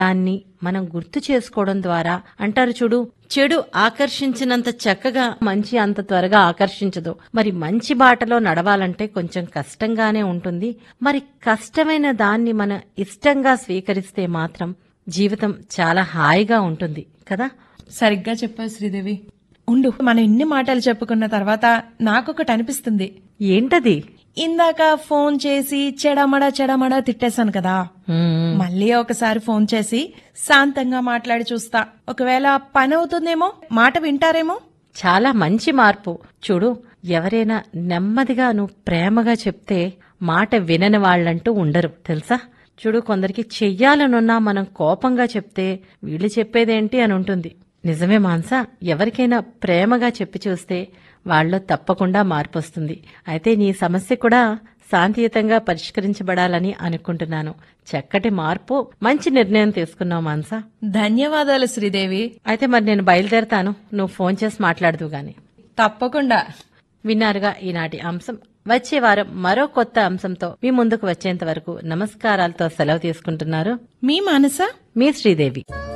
దాన్ని మనం గుర్తు చేసుకోవడం ద్వారా అంటారు చూడు చెడు ఆకర్షించినంత చక్కగా మంచి అంత త్వరగా ఆకర్షించదు మరి మంచి బాటలో నడవాలంటే కొంచెం కష్టంగానే ఉంటుంది మరి కష్టమైన దాన్ని మన ఇష్టంగా స్వీకరిస్తే మాత్రం జీవితం చాలా హాయిగా ఉంటుంది కదా సరిగ్గా చెప్పావు శ్రీదేవి ఉండు మనం ఇన్ని మాటలు చెప్పుకున్న తర్వాత నాకొకటి అనిపిస్తుంది ఏంటది ఇందాక ఫోన్ చేసి చెడమడ చెడమడ తిట్టేశాను కదా హ్మ్. మళ్ళీ ఒకసారి ఫోన్ చేసి శాంతంగా మాట్లాడి చూస్తా ఒకవేళ పని అవుతుందేమో మాట వింటారేమో చాలా మంచి మార్పు చూడు ఎవరైనా నెమ్మదిగా నువ్వు ప్రేమగా చెప్తే మాట వినని వాళ్ళంటూ ఉండరు తెలుసా చూడు కొందరికి చెయ్యాలనున్నా మనం కోపంగా చెప్తే వీళ్ళు చెప్పేదేంటి అని ఉంటుంది నిజమే మాన్సా ఎవరికైనా ప్రేమగా చెప్పి చూస్తే వాళ్ళలో తప్పకుండా మార్పు వస్తుంది అయితే నీ సమస్య కూడా శాంతియుతంగా పరిష్కరించబడాలని అనుకుంటున్నాను చక్కటి మార్పు మంచి నిర్ణయం తీసుకున్నావు మాన్సా ధన్యవాదాలు శ్రీదేవి అయితే మరి నేను బయలుదేరతాను నువ్వు ఫోన్ చేసి మాట్లాడదు గాని తప్పకుండా విన్నారుగా ఈనాటి అంశం వచ్చే వారం మరో కొత్త అంశంతో మీ ముందుకు వచ్చేంత వరకు నమస్కారాలతో సెలవు తీసుకుంటున్నారు మీ మనసా మీ శ్రీదేవి